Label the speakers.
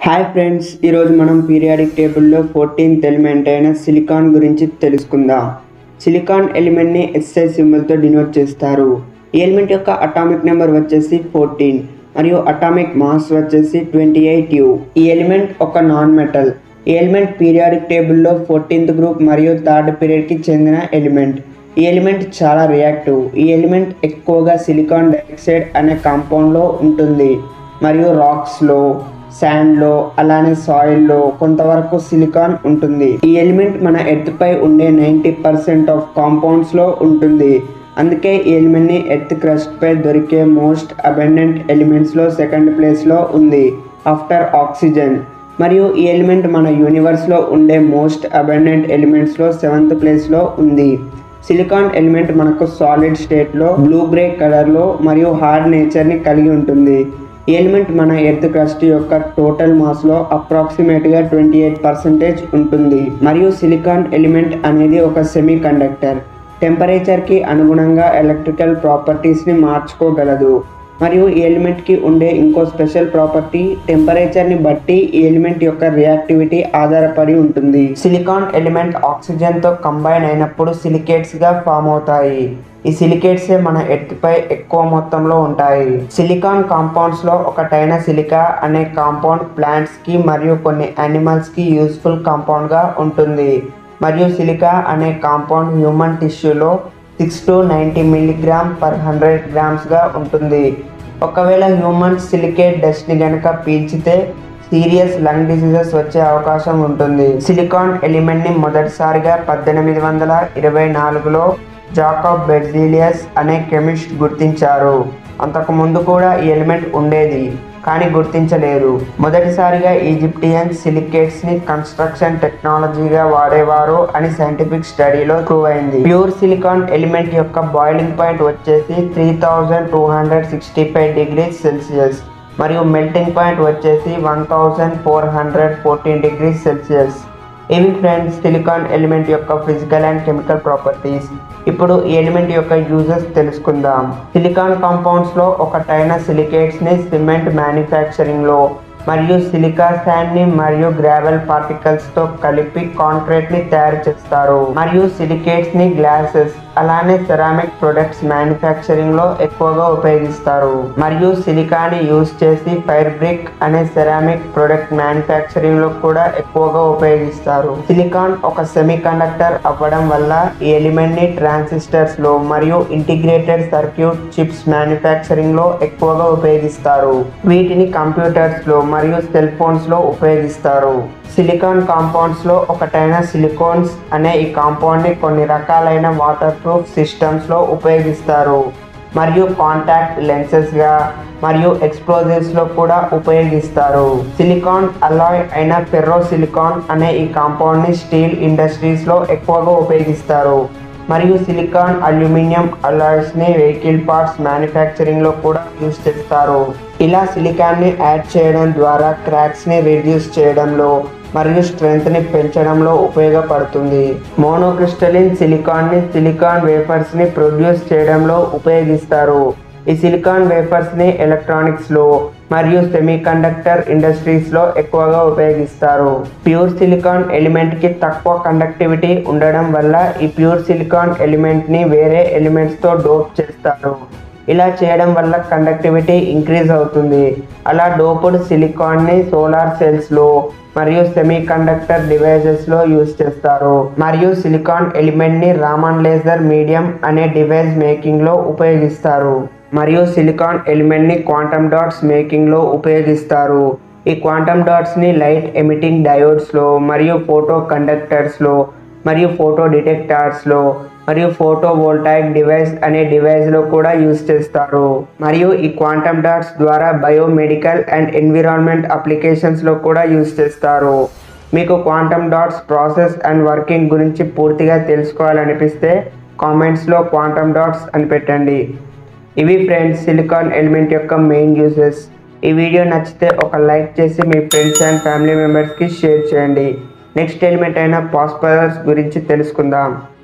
Speaker 1: hi friends ఈరోజు మనం periodic టేబుల్లో ఫోర్టీన్త్ ఎలిమెంట్ అయిన సిలికాన్ గురించి తెలుసుకుందాం సిలికాన్ ఎలిమెంట్ని ఎస్ఐ సింబల్తో డినోట్ చేస్తారు ఈ ఎలిమెంట్ యొక్క అటామిక్ నెంబర్ వచ్చేసి ఫోర్టీన్ మరియు అటామిక్ మాస్ వచ్చేసి ట్వంటీ ఎయిట్ యూ ఈ ఎలిమెంట్ ఒక నాన్ మెటల్ ఈ ఎలిమెంట్ పీరియాడిక్ టేబుల్లో ఫోర్టీన్త్ గ్రూప్ మరియు థర్డ్ పీరియడ్కి చెందిన ఎలిమెంట్ ఈ ఎలిమెంట్ చాలా రియాక్టివ్ ఈ ఎలిమెంట్ ఎక్కువగా సిలికాన్ డైఆక్సైడ్ అనే కాంపౌండ్లో ఉంటుంది మరియు రాక్స్లో శాండ్లో అలానే సాయిల్లో కొంతవరకు సిలికాన్ ఉంటుంది ఈ ఎలిమెంట్ మన ఎర్త్ పై ఉండే నైంటీ పర్సెంట్ ఆఫ్ కాంపౌండ్స్లో ఉంటుంది అందుకే ఈ ఎలిమెంట్ని ఎర్త్ క్రస్ట్ పై దొరికే మోస్ట్ అబెండెంట్ ఎలిమెంట్స్లో సెకండ్ ప్లేస్లో ఉంది ఆఫ్టర్ ఆక్సిజన్ మరియు ఈ ఎలిమెంట్ మన యూనివర్స్లో ఉండే మోస్ట్ అబెండెంట్ ఎలిమెంట్స్లో సెవెంత్ ప్లేస్లో ఉంది సిలికాన్ ఎలిమెంట్ మనకు సాలిడ్ స్టేట్లో బ్లూ గ్రే కలర్లో మరియు హార్డ్ నేచర్ని కలిగి ఉంటుంది ఈ ఎలిమెంట్ మన ఎర్త్ క్రస్ట్ యొక్క టోటల్ మాస్లో అప్రాక్సిమేట్గా ట్వంటీ ఎయిట్ పర్సెంటేజ్ ఉంటుంది మరియు సిలికాన్ ఎలిమెంట్ అనేది ఒక సెమీ కండక్టర్ టెంపరేచర్కి అనుగుణంగా ఎలక్ట్రికల్ ప్రాపర్టీస్ని మార్చుకోగలదు మరియు ఈ ఎలిమెంట్కి ఉండే ఇంకో స్పెషల్ ప్రాపర్టీ టెంపరేచర్ని బట్టి ఈ ఎలిమెంట్ యొక్క రియాక్టివిటీ ఆధారపడి ఉంటుంది సిలికాన్ ఎలిమెంట్ ఆక్సిజన్తో కంబైన్ అయినప్పుడు సిలికేట్స్గా ఫామ్ అవుతాయి ఈ సిలికేట్సే మన ఎర్త్పై ఎక్కువ మొత్తంలో ఉంటాయి సిలికాన్ కాంపౌండ్స్లో ఒకటైన సిలికా అనే కాంపౌండ్ ప్లాంట్స్కి మరియు కొన్ని యానిమల్స్కి యూస్ఫుల్ కాంపౌండ్గా ఉంటుంది మరియు సిలికా అనే కాంపౌండ్ హ్యూమన్ టిష్యూలో six to ninety milligram per hundred గ్రామ్స్గా ఉంటుంది ఒకవేళ హ్యూమన్స్ సిలికేట్ డస్ట్ని కనుక పీల్చితే సీరియస్ లంగ్ డిసీజెస్ వచ్చే అవకాశం ఉంటుంది సిలికాన్ ఎలిమెంట్ని మొదటిసారిగా పద్దెనిమిది వందల ఇరవై నాలుగులో జాకబ్ బెర్జీలియస్ అనే కెమిస్ట్ గుర్తించారు అంతకు ముందు కూడా ఈ ఎలిమెంట్ ఉండేది కానీ గుర్తించలేదు మొదటిసారిగా ఈజిప్టియన్స్ సిలికేట్స్ ని కన్స్ట్రక్షన్ టెక్నాలజీగా వాడేవారు అని సైంటిఫిక్ స్టడీలో ప్రూవ్ అయింది ప్యూర్ సిలికాన్ ఎలిమెంట్ యొక్క బాయిలింగ్ పాయింట్ వచ్చేసి three thousand two hundred sixty five degrees Celsius మరియు మెల్టింగ్ పాయింట్ వచ్చేసి one thousand four hundred fourteen degrees Celsius ఇవి ఫ్రెండ్స్ సిలికాన్ ఎలిమెంట్ యొక్క ఫిజికల్ అండ్ కెమికల్ ప్రాపర్టీస్ ఇప్పుడు ఈ ఎలిమెంట్ యొక్క యూజెస్ తెలుసుకుందాం సిలికాన్ కాంపౌండ్స్లో ఒకటైన సిలికేట్స్ని సిమెంట్ మ్యానుఫ్యాక్చరింగ్లో మరియు సిలికా శాండ్ని మరియు గ్రావెల్ పార్టికల్స్తో కలిపి కాంక్రీట్ని తయారు చేస్తారు మరియు సిలికేట్స్ని గ్లాసెస్ అలానే సెరామిక్ ప్రొడక్ట్స్ మ్యానుఫ్యాక్చరింగ్లో ఎక్కువగా ఉపయోగిస్తారు మరియు సిలికాని యూజ్ చేసి ఫైర్ బ్రిక్ అనే సెరామిక్ ప్రొడక్ట్ మ్యానుఫ్యాక్చరింగ్లో కూడా ఎక్కువగా ఉపయోగిస్తారు సిలికాన్ ఒక సెమీ కండక్టర్ అవ్వడం వల్ల ఈ ఎలిమెంట్ని ట్రాన్సిస్టర్స్లో మరియు ఇంటిగ్రేటెడ్ సర్క్యూట్ చిప్స్ మ్యానుఫ్యాక్చరింగ్లో ఎక్కువగా ఉపయోగిస్తారు వీటిని కంప్యూటర్స్లో మరియు సెల్ ఫోన్స్లో ఉపయోగిస్తారు సిలికాన్ కాంపౌండ్స్లో ఒకటైన సిలికోన్స్ అనే ఈ కాంపౌండ్ని కొన్ని రకాలైన వాటర్ ప్రూఫ్ సిస్టమ్స్లో ఉపయోగిస్తారు మరియు కాంటాక్ట్ లెన్సెస్గా మరియు ఎక్స్ప్లోజివ్స్లో కూడా ఉపయోగిస్తారు సిలికాన్ అలాయ్ అయిన ఫెర్రో సిలికాన్ అనే ఈ కాంపౌండ్ని స్టీల్ ఇండస్ట్రీస్లో ఎక్కువగా ఉపయోగిస్తారు మరియు సిలికాన్ అల్యూమినియం అలాయ్స్ని వెహికల్ పార్ట్స్ మ్యానుఫ్యాక్చరింగ్లో కూడా యూజ్ చేస్తారు ఇలా సిలికాన్ని యాడ్ చేయడం ద్వారా క్రాక్స్ని రిడ్యూస్ చేయడంలో మరియు స్ట్రెంగ్త్ని పెంచడంలో ఉపయోగపడుతుంది మోనోక్రిస్టలిన్ సిలికాన్ని సిలికాన్ వేఫర్స్ని ప్రొడ్యూస్ చేయడంలో ఉపయోగిస్తారు ఈ సిలికాన్ వేఫర్స్ని ఎలక్ట్రానిక్స్లో మరియు సెమీ కండక్టర్ ఇండస్ట్రీస్లో ఎక్కువగా ఉపయోగిస్తారు ప్యూర్ సిలికాన్ ఎలిమెంట్కి తక్కువ కండక్టివిటీ ఉండడం వల్ల ఈ ప్యూర్ సిలికాన్ ఎలిమెంట్ని వేరే ఎలిమెంట్స్తో డోప్ చేస్తారు ఇలా చేయడం వల్ల కండక్టివిటీ ఇంక్రీజ్ అవుతుంది అలా డోపుడ్ సిలికాన్ని సోలార్ సెల్స్లో మరియు సెమీ కండక్టర్ డివైజెస్లో యూజ్ చేస్తారు మరియు సిలికాన్ ఎలిమెంట్ని రామన్ లేజర్ మీడియం అనే డివైస్ మేకింగ్లో ఉపయోగిస్తారు మరియు సిలికాన్ ఎలిమెంట్ని క్వాంటమ్ డాట్స్ మేకింగ్లో ఉపయోగిస్తారు ఈ క్వాంటమ్ డాట్స్ని లైట్ ఎమిటింగ్ డయోడ్స్లో మరియు ఫోటో కండక్టర్స్లో మరియు ఫోటో డిటెక్టార్స్లో మరియు ఫోటో వోల్టాయిక్ డివైస్ అనే డివైస్లో కూడా యూజ్ చేస్తారు మరియు ఈ క్వాంటమ్ డాట్స్ ద్వారా బయోమెడికల్ అండ్ ఎన్విరాన్మెంట్ అప్లికేషన్స్లో కూడా యూజ్ చేస్తారు మీకు quantum dots process and working గురించి పూర్తిగా తెలుసుకోవాలనిపిస్తే కామెంట్స్లో క్వాంటమ్ డాట్స్ అని పెట్టండి ఇవి ఫ్రెండ్స్ సిలికాన్ ఎలిమెంట్ యొక్క మెయిన్ యూజెస్ ఈ వీడియో నచ్చితే ఒక లైక్ చేసి మీ ఫ్రెండ్స్ అండ్ ఫ్యామిలీ మెంబర్స్కి షేర్ చేయండి నెక్స్ట్ ఎలిమెంట్ అయిన పాస్పరస్ గురించి తెలుసుకుందాం